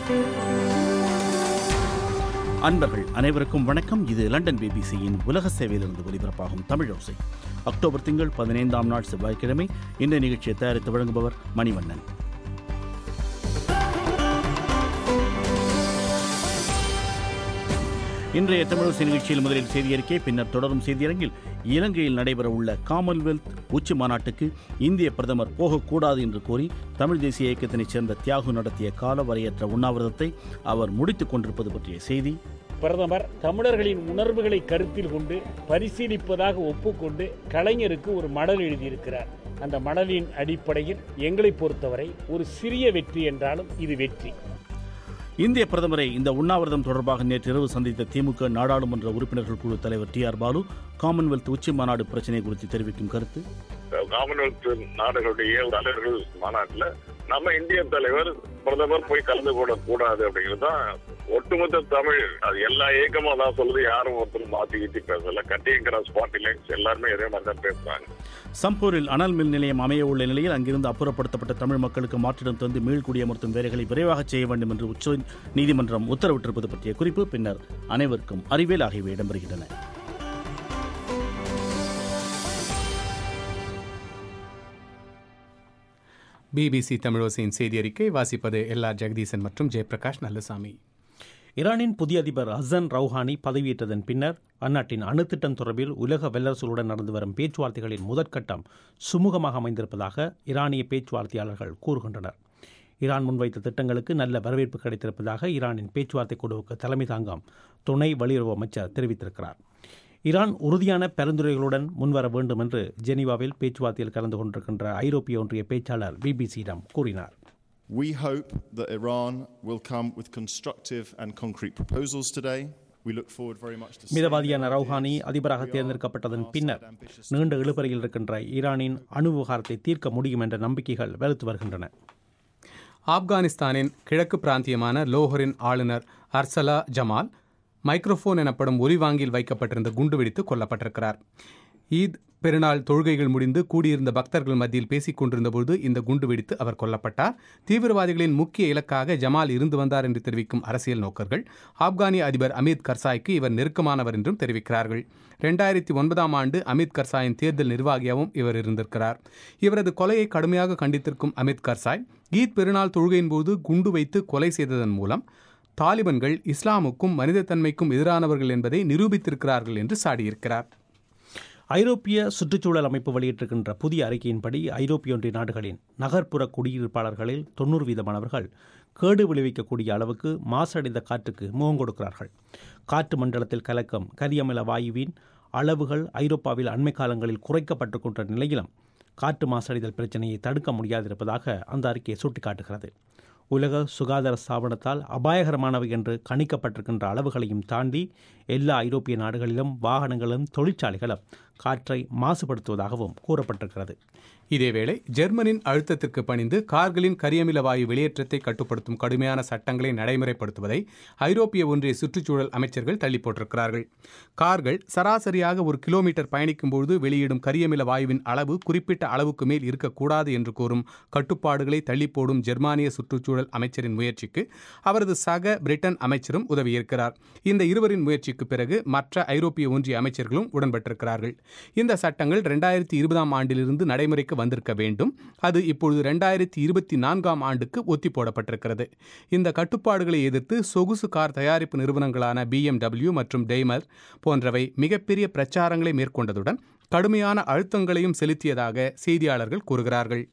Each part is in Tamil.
அன்பர்கள் அனைவருக்கும் வணக்கம் இது லண்டன் பிபிசியின் உலக சேவையிலிருந்து ஒலிபரப்பாகும் தமிழோசை அக்டோபர் திங்கள் பதினைந்தாம் நாள் செவ்வாய்க்கிழமை இந்த நிகழ்ச்சியை தயாரித்து வழங்குபவர் மணிவண்ணன் இன்றைய தமிழோசை நிகழ்ச்சியில் முதலில் செய்தியறிக்கை பின்னர் தொடரும் செய்தியரங்கில் இலங்கையில் நடைபெறவுள்ள காமன்வெல்த் உச்சி மாநாட்டுக்கு இந்திய பிரதமர் போகக்கூடாது என்று கூறி தமிழ் தேசிய இயக்கத்தினைச் சேர்ந்த தியாகு நடத்திய காலவரையற்ற உண்ணாவிரதத்தை அவர் முடித்துக் கொண்டிருப்பது பற்றிய செய்தி பிரதமர் தமிழர்களின் உணர்வுகளை கருத்தில் கொண்டு பரிசீலிப்பதாக ஒப்புக்கொண்டு கலைஞருக்கு ஒரு மடல் எழுதியிருக்கிறார் அந்த மடலின் அடிப்படையில் எங்களை பொறுத்தவரை ஒரு சிறிய வெற்றி என்றாலும் இது வெற்றி இந்திய பிரதமரை இந்த உண்ணாவிரதம் தொடர்பாக நேற்றிரவு சந்தித்த திமுக நாடாளுமன்ற உறுப்பினர்கள் குழு தலைவர் டி ஆர் பாலு காமன்வெல்த் உச்சி மாநாடு பிரச்சினை குறித்து தெரிவிக்கும் கருத்து காமன்வெல்த் நாடுகளுடைய தலைவர்கள் மாநாட்டில் நம்ம இந்திய தலைவர் பிரதமர் போய் கலந்து கொள்ள கூடாது அப்படிங்கிறது தான் ஒட்டுமொத்த தமிழ் அது எல்லா இயக்கமும் தான் சொல்லுது யாரும் ஒருத்தரும் மாத்தி கீத்தி பேசல கட்டிங் கிராஸ் பார்ட்டி லைன்ஸ் எல்லாருமே இதே மாதிரி தான் பேசுறாங்க சம்பூரில் அனல் மின் நிலையம் அமைய உள்ள நிலையில் அங்கிருந்து அப்புறப்படுத்தப்பட்ட தமிழ் மக்களுக்கு மாற்றிடம் தந்து மீள்குடியமர்த்தும் வேலைகளை விரைவாக செய்ய வேண்டும் என்று உச்ச நீதிமன்றம் உத்தரவிட்டிருப்பது பற்றிய குறிப்பு பின்னர் அனைவருக்கும் அறிவியல் ஆகியவை இடம்பெறுகின்றன பிபிசி தமிழோசையின் செய்தி அறிக்கை வாசிப்பது எல் ஆர் ஜெகதீசன் மற்றும் ஜெயபிரகாஷ் நல்லசாமி ஈரானின் புதிய அதிபர் ஹசன் ரவுஹானி பதவியேற்றதன் பின்னர் அந்நாட்டின் அணுத்திட்டம் தொடர்பில் உலக வல்லரசுகளுடன் நடந்து வரும் பேச்சுவார்த்தைகளின் முதற்கட்டம் சுமூகமாக அமைந்திருப்பதாக ஈரானிய பேச்சுவார்த்தையாளர்கள் கூறுகின்றனர் ஈரான் முன்வைத்த திட்டங்களுக்கு நல்ல வரவேற்பு கிடைத்திருப்பதாக ஈரானின் பேச்சுவார்த்தை குழுவுக்கு தலைமை தாங்கும் துணை வெளியுறவு அமைச்சர் தெரிவித்திருக்கிறார் ஈரான் உறுதியான பரிந்துரைகளுடன் முன்வர வேண்டும் என்று ஜெனீவாவில் பேச்சுவார்த்தையில் கலந்து கொண்டிருக்கின்ற ஐரோப்பிய ஒன்றிய பேச்சாளர் பிபிசியிடம் கூறினார் We hope that Iran will come with constructive and concrete proposals today. We look forward very much to மிதவாதியான ரவுஹானி அதிபராக தேர்ந்தெடுக்கப்பட்டதன் பின்னர் நீண்ட இழுபறையில் இருக்கின்ற ஈரானின் அணு விவகாரத்தை தீர்க்க முடியும் என்ற நம்பிக்கைகள் வலுத்து வருகின்றன ஆப்கானிஸ்தானின் கிழக்கு பிராந்தியமான லோஹரின் ஆளுநர் அர்சலா ஜமால் மைக்ரோஃபோன் எனப்படும் ஒலிவாங்கில் வைக்கப்பட்டிருந்த குண்டு வெடித்து கொல்லப்பட்டிருக்கிறார் ஈத் பெருநாள் தொழுகைகள் முடிந்து கூடியிருந்த பக்தர்கள் மத்தியில் பேசிக் கொண்டிருந்தபோது இந்த குண்டு வெடித்து அவர் கொல்லப்பட்டார் தீவிரவாதிகளின் முக்கிய இலக்காக ஜமால் இருந்து வந்தார் என்று தெரிவிக்கும் அரசியல் நோக்கர்கள் ஆப்கானிய அதிபர் அமித் கர்சாய்க்கு இவர் நெருக்கமானவர் என்றும் தெரிவிக்கிறார்கள் ரெண்டாயிரத்தி ஒன்பதாம் ஆண்டு அமித் கர்சாயின் தேர்தல் நிர்வாகியாகவும் இவர் இருந்திருக்கிறார் இவரது கொலையை கடுமையாக கண்டித்திருக்கும் அமித் கர்சாய் ஈத் பெருநாள் தொழுகையின் போது குண்டு வைத்து கொலை செய்ததன் மூலம் தாலிபன்கள் இஸ்லாமுக்கும் மனிதத்தன்மைக்கும் எதிரானவர்கள் என்பதை நிரூபித்திருக்கிறார்கள் என்று சாடியிருக்கிறார் ஐரோப்பிய சுற்றுச்சூழல் அமைப்பு வெளியிட்டிருக்கின்ற புதிய அறிக்கையின்படி ஐரோப்பிய ஒன்றிய நாடுகளின் நகர்ப்புற குடியிருப்பாளர்களில் தொண்ணூறு வீதமானவர்கள் கேடு விளைவிக்கக்கூடிய அளவுக்கு மாசடைந்த காற்றுக்கு முகம் கொடுக்கிறார்கள் காற்று மண்டலத்தில் கலக்கும் கரியமில வாயுவின் அளவுகள் ஐரோப்பாவில் அண்மை காலங்களில் குறைக்கப்பட்டு கொண்ட நிலையிலும் காற்று மாசடைதல் பிரச்சனையை தடுக்க முடியாதிருப்பதாக அந்த அறிக்கை சுட்டிக்காட்டுகிறது உலக சுகாதார ஸ்தாபனத்தால் அபாயகரமானவை என்று கணிக்கப்பட்டிருக்கின்ற அளவுகளையும் தாண்டி எல்லா ஐரோப்பிய நாடுகளிலும் வாகனங்களும் தொழிற்சாலைகளும் காற்றை மாசுபடுத்துவதாகவும் கூறப்பட்டிருக்கிறது இதேவேளை ஜெர்மனின் அழுத்தத்திற்கு பணிந்து கார்களின் கரியமில வாயு வெளியேற்றத்தை கட்டுப்படுத்தும் கடுமையான சட்டங்களை நடைமுறைப்படுத்துவதை ஐரோப்பிய ஒன்றிய சுற்றுச்சூழல் அமைச்சர்கள் தள்ளி போட்டிருக்கிறார்கள் கார்கள் சராசரியாக ஒரு கிலோமீட்டர் பயணிக்கும்போது வெளியிடும் கரியமில வாயுவின் அளவு குறிப்பிட்ட அளவுக்கு மேல் இருக்கக்கூடாது என்று கூறும் கட்டுப்பாடுகளை தள்ளி போடும் ஜெர்மானிய சுற்றுச்சூழல் அமைச்சரின் முயற்சிக்கு அவரது சக பிரிட்டன் அமைச்சரும் உதவியிருக்கிறார் இந்த இருவரின் முயற்சிக்கு பிறகு மற்ற ஐரோப்பிய ஒன்றிய அமைச்சர்களும் உடன்பட்டிருக்கிறார்கள் இந்த சட்டங்கள் இரண்டாயிரத்தி இருபதாம் ஆண்டிலிருந்து நடைமுறைக்கு வந்திருக்க வேண்டும் அது இப்பொழுது ரெண்டாயிரத்தி இருபத்தி நான்காம் ஆண்டுக்கு ஒத்தி போடப்பட்டிருக்கிறது இந்த கட்டுப்பாடுகளை எதிர்த்து சொகுசு கார் தயாரிப்பு நிறுவனங்களான பிஎம்டபிள்யூ மற்றும் டெய்மர் போன்றவை மிகப்பெரிய பிரச்சாரங்களை மேற்கொண்டதுடன் கடுமையான அழுத்தங்களையும் செலுத்தியதாக செய்தியாளர்கள் கூறுகிறார்கள்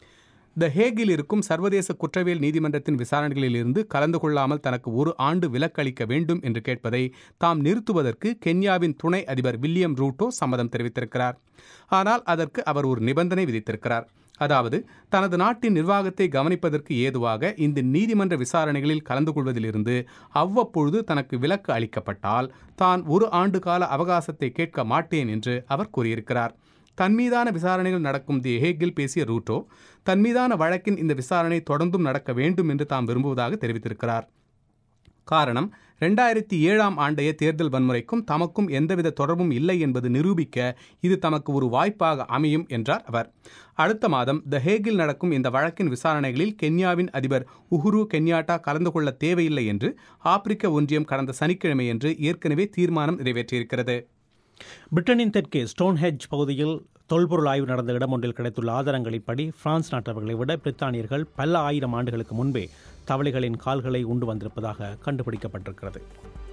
த ஹேகில் இருக்கும் சர்வதேச குற்றவியல் நீதிமன்றத்தின் விசாரணைகளில் இருந்து கலந்து கொள்ளாமல் தனக்கு ஒரு ஆண்டு விலக்களிக்க வேண்டும் என்று கேட்பதை தாம் நிறுத்துவதற்கு கென்யாவின் துணை அதிபர் வில்லியம் ரூட்டோ சம்மதம் தெரிவித்திருக்கிறார் ஆனால் அதற்கு அவர் ஒரு நிபந்தனை விதித்திருக்கிறார் அதாவது தனது நாட்டின் நிர்வாகத்தை கவனிப்பதற்கு ஏதுவாக இந்த நீதிமன்ற விசாரணைகளில் கலந்து கொள்வதிலிருந்து அவ்வப்பொழுது தனக்கு விலக்கு அளிக்கப்பட்டால் தான் ஒரு ஆண்டு கால அவகாசத்தை கேட்க மாட்டேன் என்று அவர் கூறியிருக்கிறார் தன்மீதான விசாரணைகள் நடக்கும் தி ஹேகில் பேசிய ரூட்டோ தன்மீதான வழக்கின் இந்த விசாரணை தொடர்ந்தும் நடக்க வேண்டும் என்று தாம் விரும்புவதாக தெரிவித்திருக்கிறார் காரணம் ரெண்டாயிரத்தி ஏழாம் ஆண்டைய தேர்தல் வன்முறைக்கும் தமக்கும் எந்தவித தொடர்பும் இல்லை என்பது நிரூபிக்க இது தமக்கு ஒரு வாய்ப்பாக அமையும் என்றார் அவர் அடுத்த மாதம் த ஹேகில் நடக்கும் இந்த வழக்கின் விசாரணைகளில் கென்யாவின் அதிபர் உஹுரு கென்யாட்டா கலந்து கொள்ள தேவையில்லை என்று ஆப்பிரிக்க ஒன்றியம் கடந்த சனிக்கிழமையன்று ஏற்கனவே தீர்மானம் நிறைவேற்றியிருக்கிறது பிரிட்டனின் தெற்கே ஸ்டோன்ஹெட்ஜ் பகுதியில் தொல்பொருள் ஆய்வு நடந்த இடம் ஒன்றில் கிடைத்துள்ள ஆதாரங்களின்படி பிரான்ஸ் நாட்டவர்களை விட பிரித்தானியர்கள் பல ஆயிரம் ஆண்டுகளுக்கு முன்பே தவளைகளின் கால்களை உண்டு வந்திருப்பதாக கண்டுபிடிக்கப்பட்டிருக்கிறது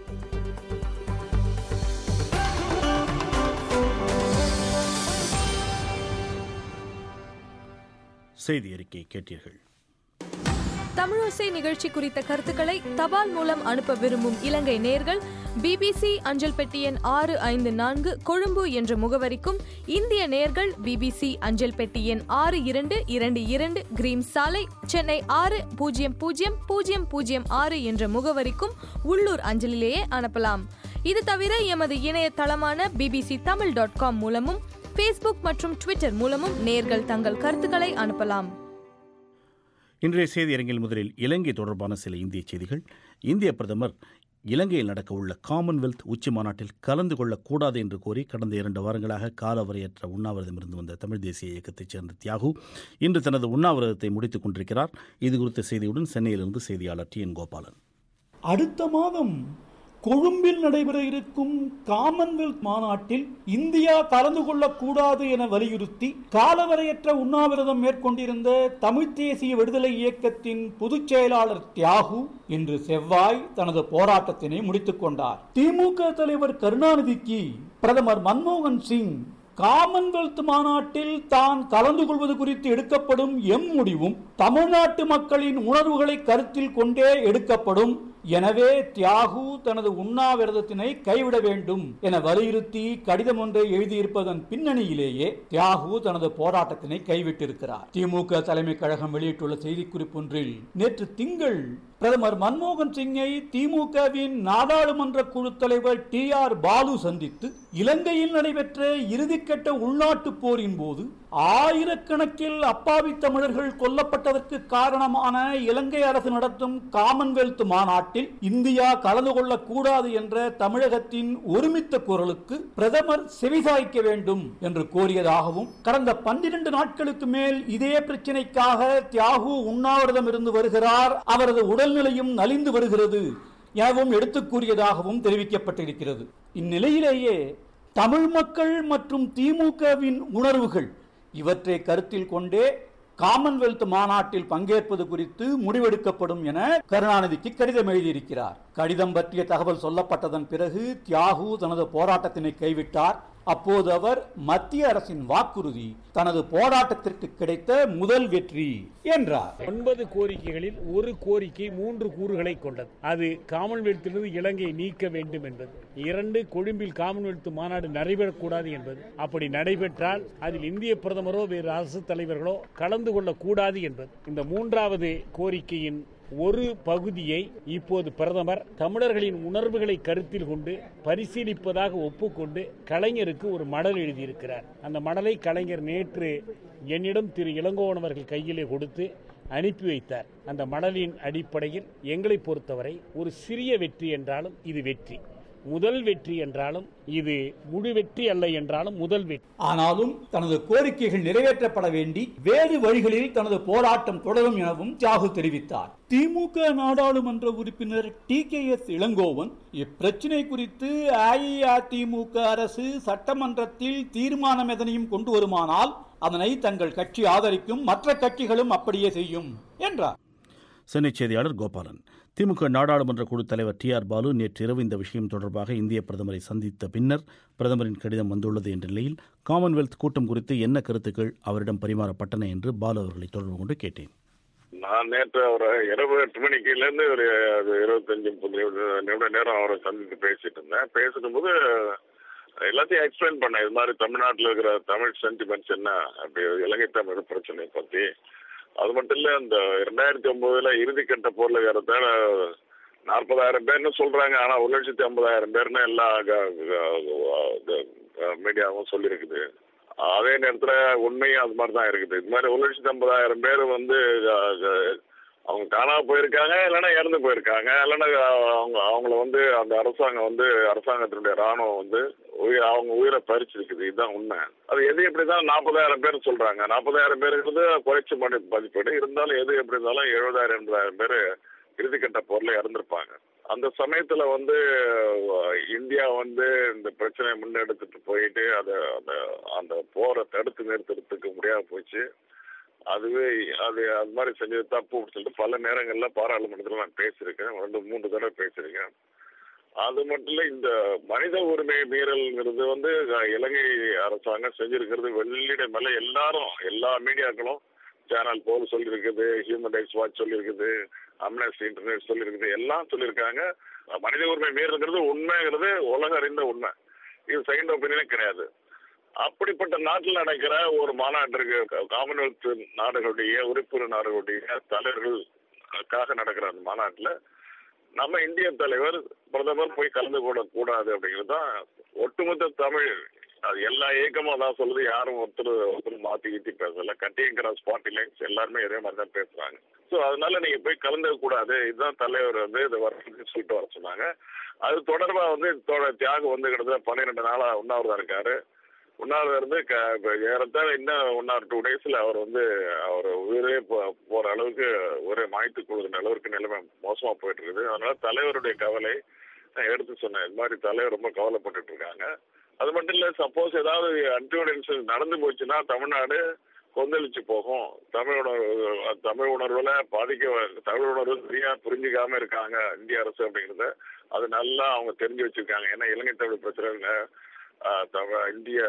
செய்தி அறிக்கை கேட்டீர்கள் தமிழோசை நிகழ்ச்சி குறித்த கருத்துக்களை தபால் மூலம் அனுப்ப விரும்பும் இலங்கை நேர்கள் பிபிசி அஞ்சல் பெட்டி எண் ஆறு ஐந்து நான்கு கொழும்பு என்ற முகவரிக்கும் இந்திய நேர்கள் பிபிசி அஞ்சல் பெட்டி எண் ஆறு இரண்டு இரண்டு இரண்டு கிரீம் சாலை சென்னை ஆறு பூஜ்ஜியம் பூஜ்ஜியம் பூஜ்ஜியம் பூஜ்ஜியம் ஆறு என்ற முகவரிக்கும் உள்ளூர் அஞ்சலிலேயே அனுப்பலாம் இது தவிர எமது இணையதளமான பிபிசி தமிழ் டாட் காம் மூலமும் ஃபேஸ்புக் மற்றும் ட்விட்டர் மூலமும் நேர்கள் தங்கள் கருத்துக்களை அனுப்பலாம் இன்றைய செய்தி அரங்கில் முதலில் இலங்கை தொடர்பான சில இந்திய செய்திகள் இந்திய பிரதமர் இலங்கையில் நடக்க உள்ள காமன்வெல்த் உச்சி மாநாட்டில் கலந்து கொள்ளக்கூடாது என்று கோரி கடந்த இரண்டு வாரங்களாக காலவரையற்ற உண்ணாவிரதம் இருந்து வந்த தமிழ் தேசிய இயக்கத்தைச் சேர்ந்த தியாகு இன்று தனது உண்ணாவிரதத்தை முடித்துக் கொண்டிருக்கிறார் இது குறித்த செய்தியுடன் சென்னையிலிருந்து செய்தியாளர் டி என் கோபாலன் அடுத்த மாதம் கொழும்பில் நடைபெற இருக்கும் காமன்வெல்த் மாநாட்டில் இந்தியா கலந்து கொள்ளக்கூடாது என வலியுறுத்தி காலவரையற்ற உண்ணாவிரதம் மேற்கொண்டிருந்த தமிழ்த் தேசிய விடுதலை இயக்கத்தின் பொதுச் செயலாளர் தியாகு இன்று செவ்வாய் தனது போராட்டத்தினை முடித்துக் கொண்டார் திமுக தலைவர் கருணாநிதிக்கு பிரதமர் மன்மோகன் சிங் காமன்வெல்த் மாநாட்டில் தான் கலந்து கொள்வது குறித்து எடுக்கப்படும் எம் முடிவும் தமிழ்நாட்டு மக்களின் உணர்வுகளை கருத்தில் கொண்டே எடுக்கப்படும் எனவே தியாகு தனது உண்ணாவிரதத்தினை கைவிட வேண்டும் என வலியுறுத்தி கடிதம் ஒன்றை எழுதியிருப்பதன் பின்னணியிலேயே தியாகு தனது போராட்டத்தினை கைவிட்டிருக்கிறார் திமுக தலைமை கழகம் வெளியிட்டுள்ள செய்திக்குறிப்பு ஒன்றில் நேற்று திங்கள் பிரதமர் மன்மோகன் சிங்கை திமுகவின் நாடாளுமன்ற குழு தலைவர் டி ஆர் பாலு சந்தித்து இலங்கையில் நடைபெற்ற இறுதிக்கட்ட உள்நாட்டு போரின் போது ஆயிரக்கணக்கில் அப்பாவி தமிழர்கள் கொல்லப்பட்டதற்கு காரணமான இலங்கை அரசு நடத்தும் காமன்வெல்த் மாநாட்டில் இந்தியா கலந்து கொள்ளக்கூடாது என்ற தமிழகத்தின் ஒருமித்த குரலுக்கு பிரதமர் செவிசாய்க்க வேண்டும் என்று கோரியதாகவும் கடந்த பன்னிரண்டு நாட்களுக்கு மேல் இதே பிரச்சினைக்காக தியாகு உண்ணாவிரதம் இருந்து வருகிறார் அவரது உடல்நிலையும் நலிந்து வருகிறது எனவும் எடுத்துக் கூறியதாகவும் தெரிவிக்கப்பட்டிருக்கிறது இந்நிலையிலேயே தமிழ் மக்கள் மற்றும் திமுகவின் உணர்வுகள் இவற்றை கருத்தில் கொண்டே காமன்வெல்த் மாநாட்டில் பங்கேற்பது குறித்து முடிவெடுக்கப்படும் என கருணாநிதிக்கு கடிதம் எழுதியிருக்கிறார் கடிதம் பற்றிய தகவல் சொல்லப்பட்டதன் பிறகு தியாகு தனது போராட்டத்தினை கைவிட்டார் அப்போது அவர் மத்திய அரசின் வாக்குறுதி தனது போராட்டத்திற்கு கிடைத்த முதல் வெற்றி என்றார் ஒன்பது கோரிக்கைகளில் ஒரு கோரிக்கை மூன்று கூறுகளை கொண்டது அது காமன்வெல்த்திலிருந்து இலங்கையை நீக்க வேண்டும் என்பது இரண்டு கொழும்பில் காமன்வெல்த் மாநாடு நடைபெறக்கூடாது என்பது அப்படி நடைபெற்றால் அதில் இந்திய பிரதமரோ வேறு அரசு தலைவர்களோ கலந்து கொள்ளக்கூடாது என்பது இந்த மூன்றாவது கோரிக்கையின் ஒரு பகுதியை இப்போது பிரதமர் தமிழர்களின் உணர்வுகளை கருத்தில் கொண்டு பரிசீலிப்பதாக ஒப்புக்கொண்டு கலைஞருக்கு ஒரு மடல் எழுதியிருக்கிறார் அந்த மடலை கலைஞர் நேற்று என்னிடம் திரு இளங்கோவன் அவர்கள் கையிலே கொடுத்து அனுப்பி வைத்தார் அந்த மடலின் அடிப்படையில் எங்களை பொறுத்தவரை ஒரு சிறிய வெற்றி என்றாலும் இது வெற்றி முதல் வெற்றி என்றாலும் இது முழு வெற்றி அல்ல என்றாலும் முதல் வெற்றி ஆனாலும் தனது கோரிக்கைகள் நிறைவேற்றப்பட வேண்டி வேறு வழிகளில் தனது போராட்டம் தொடரும் எனவும் தியாகு தெரிவித்தார் திமுக நாடாளுமன்ற உறுப்பினர் டி கே எஸ் இளங்கோவன் இப்பிரச்சினை குறித்து அஇஅதிமுக அரசு சட்டமன்றத்தில் தீர்மானம் எதனையும் கொண்டு வருமானால் அதனை தங்கள் கட்சி ஆதரிக்கும் மற்ற கட்சிகளும் அப்படியே செய்யும் என்றார் சென்னை செய்தியாளர் கோபாலன் திமுக நாடாளுமன்ற குழு தலைவர் டி ஆர் பாலு நேற்று இரவு இந்த விஷயம் தொடர்பாக இந்திய பிரதமரை சந்தித்த பின்னர் பிரதமரின் கடிதம் வந்துள்ளது என்ற நிலையில் காமன்வெல்த் கூட்டம் குறித்து என்ன கருத்துக்கள் அவரிடம் பரிமாறப்பட்டன என்று பாலு அவர்களை தொடர்பு கொண்டு கேட்டேன் நான் நேற்று அவரை இரவு எட்டு மணிக்குல இருந்து ஒரு இருபத்தஞ்சு முப்பது நிமிட நேரம் அவரை சந்தித்து பேசிட்டு இருந்தேன் பேசிட்டு போது எல்லாத்தையும் எக்ஸ்பிளைன் பண்ணேன் இது மாதிரி தமிழ்நாட்டில் இருக்கிற தமிழ் சென்டிமெண்ட்ஸ் என்ன அப்படி இலங்கை தமிழ் பிரச்சனையை பத்தி அது மட்டும் இல்ல இந்த ரெண்டாயிரத்தி ஒன்பதுல இறுதிக்கட்ட போர்ல ஏறத்தாழ நாற்பதாயிரம் பேர்னு சொல்றாங்க ஆனா ஒரு லட்சத்தி ஐம்பதாயிரம் பேர்னு எல்லா மீடியாவும் சொல்லியிருக்குது அதே நேரத்துல உண்மையும் அது மாதிரி தான் இருக்குது இது மாதிரி ஒரு லட்சத்தி ஐம்பதாயிரம் பேர் வந்து அவங்க காணாம போயிருக்காங்க இல்லைன்னா இறந்து போயிருக்காங்க இல்லைன்னா அவங்க அவங்கள வந்து அந்த அரசாங்கம் வந்து அரசாங்கத்தினுடைய ராணுவம் வந்து உயிர் அவங்க உயிரை பறிச்சிருக்குது இதுதான் உண்மை அது எது எப்படிதான் நாற்பதாயிரம் பேர் சொல்றாங்க நாற்பதாயிரம் பேருங்கிறது குறைச்சி மதி மதிப்பீடு இருந்தாலும் எது எப்படி இருந்தாலும் எழுபதாயிரம் எண்பதாயிரம் பேர் இறுதிக்கட்ட போர்ல இறந்திருப்பாங்க அந்த சமயத்துல வந்து அஹ், இந்தியா வந்து இந்த பிரச்சனையை முன்னெடுத்துட்டு போயிட்டு அதை அந்த அந்த போரை தடுத்து நிறுத்துறதுக்கு முடியாம போச்சு அதுவே அது அது மாதிரி செஞ்சது தப்பு சொல்லிட்டு பல நேரங்கள்ல பாராளுமன்றத்தில் நான் பேசியிருக்கேன் ரெண்டு மூன்று தடவை பேசியிருக்கேன் அது மட்டும் இல்ல இந்த மனித உரிமை மீறல்ங்கிறது வந்து அஹ், இலங்கை அரசாங்கம் செஞ்சிருக்கிறது வெள்ளிட மேல எல்லாரும் எல்லா மீடியாக்களும் சேனல் போல் சொல்லியிருக்குது ஹியூமன் ரைட்ஸ் வாட்ச் சொல்லியிருக்குது அம்னஸ்டி இன்டர்நெட் சொல்லியிருக்குது எல்லாம் சொல்லியிருக்காங்க மனித உரிமை மீறல்ங்கிறது உண்மைங்கிறது உலக அறிந்த உண்மை இது செகண்ட் ஒப்பீனியனே கிடையாது அப்படிப்பட்ட நாட்டில் நடக்கிற ஒரு மாநாட்டிற்கு காமன்வெல்த் நாடுகளுடைய உறுப்பினர் நாடுகளுடைய தலைவர்களுக்காக நடக்கிற அந்த மாநாட்டில் நம்ம இந்திய தலைவர் பிரதமர் போய் கலந்து கொள்ள கூடாது அப்படிங்கிறது தான் ஒட்டுமொத்த தமிழ் அது எல்லா இயக்கமும் அதான் சொல்லுது யாரும் ஒருத்தர் ஒருத்தர் மாத்தி கீத்தி பேசல கட்டிங் கிராஸ் பார்ட்டி லைன்ஸ் எல்லாருமே இதே மாதிரி தான் பேசுறாங்க ஸோ அதனால நீங்க போய் கலந்துக்க கூடாது இதுதான் தலைவர் வந்து இதை வர சொல்லிட்டு வர சொன்னாங்க அது தொடர்பா வந்து தோழ தியாகம் வந்து கிட்டத்தட்ட பன்னிரெண்டு நாளா உண்ணாவிரதம் இருக்காரு உண்ணாவிரதம் இருந்து க- இப்ப ஏறத்தாழ இன்னும் ஒன் ஆர் டூ டேஸ்ல அவர் வந்து அவர் உயிரே போ- போற அளவுக்கு ஒரே மாய்த்து கொள்கிற அளவுக்கு நிலைமை மோசமா போயிட்டு இருக்குது அதனால தலைவருடைய கவலை நான் எடுத்து சொன்னேன் இது மாதிரி தலைவர் ரொம்ப கவலைப்பட்டுட்டு இருக்காங்க அது மட்டும் இல்ல சப்போஸ் ஏதாவது அன்டியூட் இன்சிடென்ட் நடந்து போச்சுன்னா தமிழ்நாடு கொந்தளிச்சு போகும் தமிழ் உணர்வு தமிழ் உணர்வுல பாதிக்க தமிழ் உணர்வு சரியா புரிஞ்சுக்காம இருக்காங்க இந்திய அரசு அப்படிங்கறத அது நல்லா அவங்க தெரிஞ்சு வச்சிருக்காங்க ஏன்னா இலங்கை தமிழ் பிரச்சனைல ஆஹ், தமிழ் இந்திய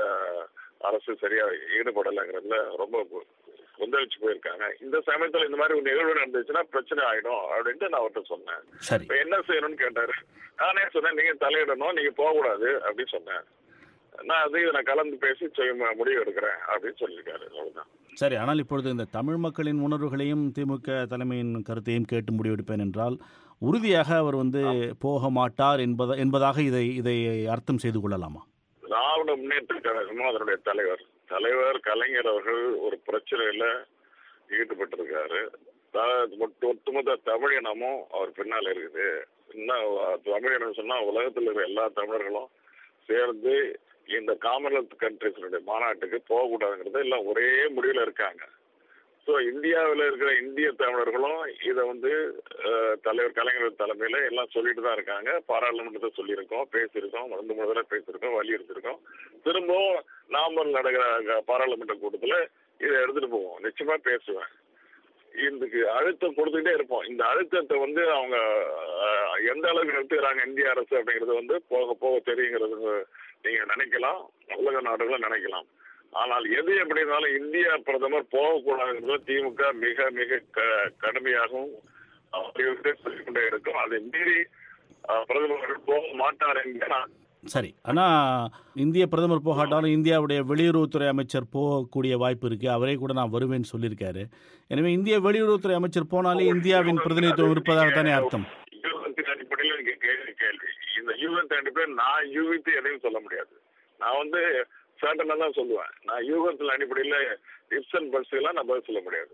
அரசு சரியா ஈடுபடலைங்கிறதுல ரொம்ப கொ- கொந்தளிச்சு போயிருக்காங்க இந்த சமயத்துல இந்த மாதிரி ஒரு நிகழ்வு நடந்துச்சுன்னா பிரச்சனை ஆயிடும் அப்படின்ட்டு நான் அவர்கிட்ட சொன்னேன் சரி இப்ப என்ன செய்யணும்னு கேட்டாரு நானே சொன்னேன் நீங்க தலையிடணும் நீங்க போக கூடாது அப்படின்னு சொன்னேன் நான் அது நான் கலந்து பேசி செய்ய முடிவு எடுக்கிறேன் அப்படின்னு சொல்லியிருக்காரு அவ்வளவுதான் சரி ஆனால் இப்பொழுது இந்த தமிழ் மக்களின் உணர்வுகளையும் திமுக தலைமையின் கருத்தையும் கேட்டு முடிவெடுப்பேன் என்றால் உறுதியாக அவர் வந்து போக மாட்டார் என்பத என்பதாக இதை இதை அர்த்தம் செய்து கொள்ளலாமா திராவிட முன்னேற்ற கழகமும் அதனுடைய தலைவர் தலைவர் கலைஞர் அவர்கள் ஒரு பிரச்சனையில ஈடுபட்டிருக்காரு த- ஒட்டு- ஒட்டுமொத்த தமிழினமும் அவர் பின்னால இருக்குது இன்னும் தமிழினம் சொன்னா உலகத்தில் இருக்கிற எல்லா தமிழர்களும் சேர்ந்து இந்த காமன்வெல்த் கண்ட்ரிஸினுடைய மாநாட்டுக்கு போகக்கூடாதுங்கிறது எல்லாம் ஒரே முடிவுல இருக்காங்க ஸோ இந்தியாவில் இருக்கிற இந்திய தமிழர்களும் இதை வந்து அஹ், தலைவர் கலைஞர் தலைமையில எல்லாம் சொல்லிட்டு தான் இருக்காங்க பாராளுமன்றத்தை சொல்லியிருக்கோம் பேசியிருக்கோம் ரெண்டு மூணு தடவை பேசியிருக்கோம் வலியுறுத்திருக்கோம் திரும்பவும் நாமல் நடக்கிற அஹ், பாராளுமன்ற கூட்டத்தில் இதை எடுத்துட்டு போவோம் நிச்சயமா பேசுவேன் இதுக்கு அழுத்தம் கொடுத்துக்கிட்டே இருப்போம் இந்த அழுத்தத்தை வந்து அவங்க அஹ், எந்த அளவுக்கு நிறுத்துகிறாங்க இந்திய அரசு அப்படிங்கிறது வந்து போக போக தெரியுங்கிறது நீங்க நினைக்கலாம் உலக நாடுகளும் நினைக்கலாம் ஆனால் எது எப்படி இருந்தாலும் இந்திய பிரதமர் போகக்கூடாதுங்கிறது திமுக மிக மிக க- கடுமையாகவும் வலியுறுத்தி சொல்லிக் கொண்டே இருக்கும் அதை மீறி அஹ், பிரதமர் போக மாட்டார் என்று நான் சரி ஆனால் இந்திய பிரதமர் போகாட்டாலும் இந்தியாவுடைய வெளியுறவுத்துறை அமைச்சர் போகக்கூடிய வாய்ப்பு இருக்கு அவரே கூட நான் வருவேன்னு சொல்லியிருக்காரு எனவே இந்திய வெளியுறவுத்துறை அமைச்சர் போனாலே இந்தியாவின் பிரதிநிதித்துவம் இருப்பதாக தானே அர்த்தம் யூகத்தின் அடிப்படையில் நீங்க கேள்வி கேள்வி இந்த யூகத்தின் அடிப்படையில் நான் யூகித்து எதையும் சொல்ல முடியாது நான் வந்து சட்டனா தான் சொல்லுவேன் நான் யூகத்தின் அடிப்படையில் இப்ஸ் அண்ட் பட்ஸ் எல்லாம் நான் பதில் சொல்ல முடியாது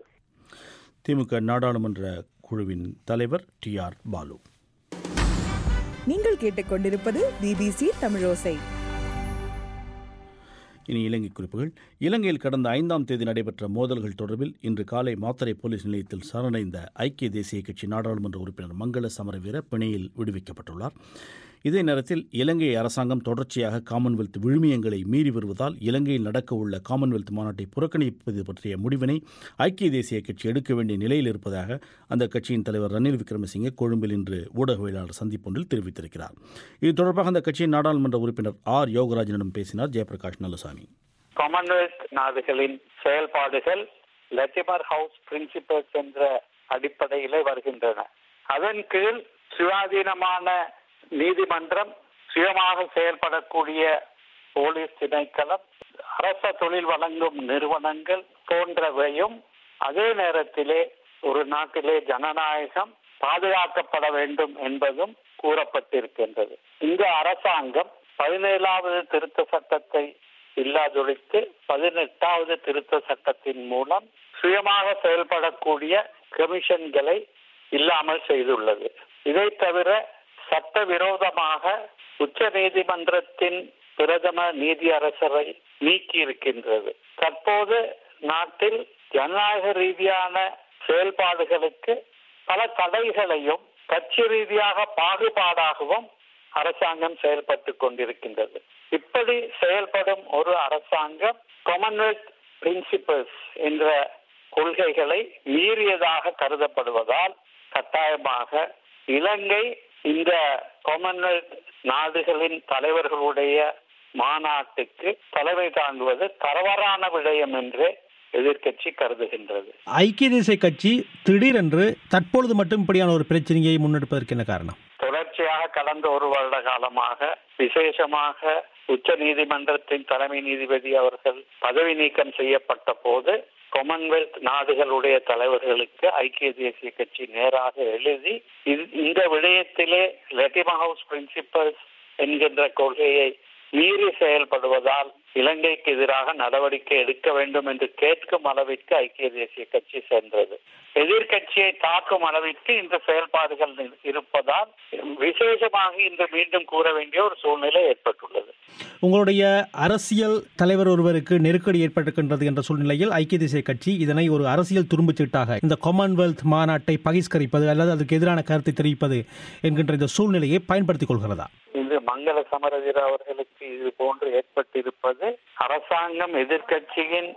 திமுக நாடாளுமன்ற குழுவின் தலைவர் டி ஆர் பாலு நீங்கள் கேட்டுக்கொண்டிருப்பது பிபிசி தமிழோசை இனி இலங்கை குறிப்புகள் இலங்கையில் கடந்த ஐந்தாம் தேதி நடைபெற்ற மோதல்கள் தொடர்பில் இன்று காலை மாத்தறை போலீஸ் நிலையத்தில் சரணடைந்த ஐக்கிய தேசிய கட்சி நாடாளுமன்ற உறுப்பினர் மங்கள சமரவீர பிணையில் விடுவிக்கப்பட்டுள்ளார் இதே நேரத்தில் இலங்கை அரசாங்கம் தொடர்ச்சியாக காமன்வெல்த் விழுமியங்களை மீறி வருவதால் இலங்கையில் நடக்க உள்ள காமன்வெல்த் மாநாட்டை புறக்கணிப்பது பற்றிய முடிவினை ஐக்கிய தேசிய கட்சி எடுக்க வேண்டிய நிலையில் இருப்பதாக அந்த கட்சியின் தலைவர் ரணில் விக்ரமசிங்கே கொழும்பில் இன்று ஊடகவியலாளர் சந்திப்பொன்றில் தெரிவித்திருக்கிறார் இது தொடர்பாக அந்த கட்சியின் நாடாளுமன்ற உறுப்பினர் ஆர் யோகராஜனிடம் பேசினார் ஜெயபிரகாஷ் நல்லசாமி காமன்வெல்த் நாடுகளின் செயல்பாடுகள் லெட்டிமர் ஹவுஸ் பிரின்சிபல்ஸ் என்ற அடிப்படையிலே வருகின்றன அதன் கீழ் சுயாதீனமான நீதிமன்றம் சுயமாக செயல்படக்கூடிய போலீஸ் திணைக்களம் அரச தொழில் வழங்கும் நிறுவனங்கள் போன்றவையும் அதே நேரத்திலே ஒரு நாட்டிலே ஜனநாயகம் பாதுகாக்கப்பட வேண்டும் என்பதும் கூறப்பட்டிருக்கின்றது இந்த அரசாங்கம் பதினேழாவது திருத்த சட்டத்தை இல்லாதொழித்து பதினெட்டாவது திருத்த சட்டத்தின் மூலம் சுயமாக செயல்படக்கூடிய கமிஷன்களை இல்லாமல் செய்துள்ளது இதை தவிர சட்டவிரோதமாக உச்ச நீதிமன்றத்தின் பிரதம நீதியரசரை நீக்கி இருக்கின்றது தற்போது நாட்டில் ஜனநாயக ரீதியான செயல்பாடுகளுக்கு பல தடைகளையும் கட்சி ரீதியாக பாகுபாடாகவும் அரசாங்கம் செயல்பட்டு கொண்டிருக்கின்றது இப்படி செயல்படும் ஒரு அரசாங்கம் காமன்வெல்த் பிரின்சிபல்ஸ் என்ற கொள்கைகளை மீறியதாக கருதப்படுவதால் கட்டாயமாக இலங்கை இந்த காமன்வெல்த் நாடுகளின் தலைவர்களுடைய மாநாட்டுக்கு தலைமை தாங்குவது தவறான விடயம் என்று எதிர்க்கட்சி கருதுகின்றது ஐக்கிய தேசிய கட்சி திடீரென்று தற்பொழுது மட்டும் இப்படியான ஒரு பிரச்சனையை முன்னெடுப்பதற்கு என்ன காரணம் தொடர்ச்சியாக கடந்த ஒரு வருட காலமாக விசேஷமாக உச்ச நீதிமன்றத்தின் தலைமை நீதிபதி அவர்கள் பதவி நீக்கம் செய்யப்பட்ட போது காமன்வெல்த் நாடுகளுடைய தலைவர்களுக்கு ஐக்கிய தேசிய கட்சி நேராக எழுதி இது- இந்த விடயத்திலே லெட்டிமா ஹவுஸ் பிரின்சிபல்ஸ் என்கின்ற கொள்கையை மீறி செயல்படுவதால் இலங்கைக்கு எதிராக நடவடிக்கை எடுக்க வேண்டும் என்று கேட்கும் அளவிற்கு ஐக்கிய தேசிய கட்சி சென்றது எதிர்க்கட்சியை தாக்கும் அளவிற்கு இந்த செயல்பாடுகள் இருப்பதால் விசேஷமாக இன்று மீண்டும் கூற வேண்டிய ஒரு சூழ்நிலை ஏற்பட்டுள்ளது உங்களுடைய அரசியல் தலைவர் ஒருவருக்கு நெருக்கடி ஏற்பட்டிருக்கின்றது என்ற சூழ்நிலையில் ஐக்கிய தேசிய கட்சி இதனை ஒரு அரசியல் துரும்புச்சீட்டாக இந்த காமன்வெல்த் மாநாட்டை பகிஷ்கரிப்பது அல்லது அதற்கு எதிரான கருத்தை தெரிவிப்பது என்கின்ற இந்த சூழ்நிலையை பயன்படுத்திக் கொள்கிறதா இன்று மங்கள சமரவீர அவர்களுக்கு இது போன்று ஏற்பட்டிருப்பது அரசாங்கம் எதிர்க்கட்சியின்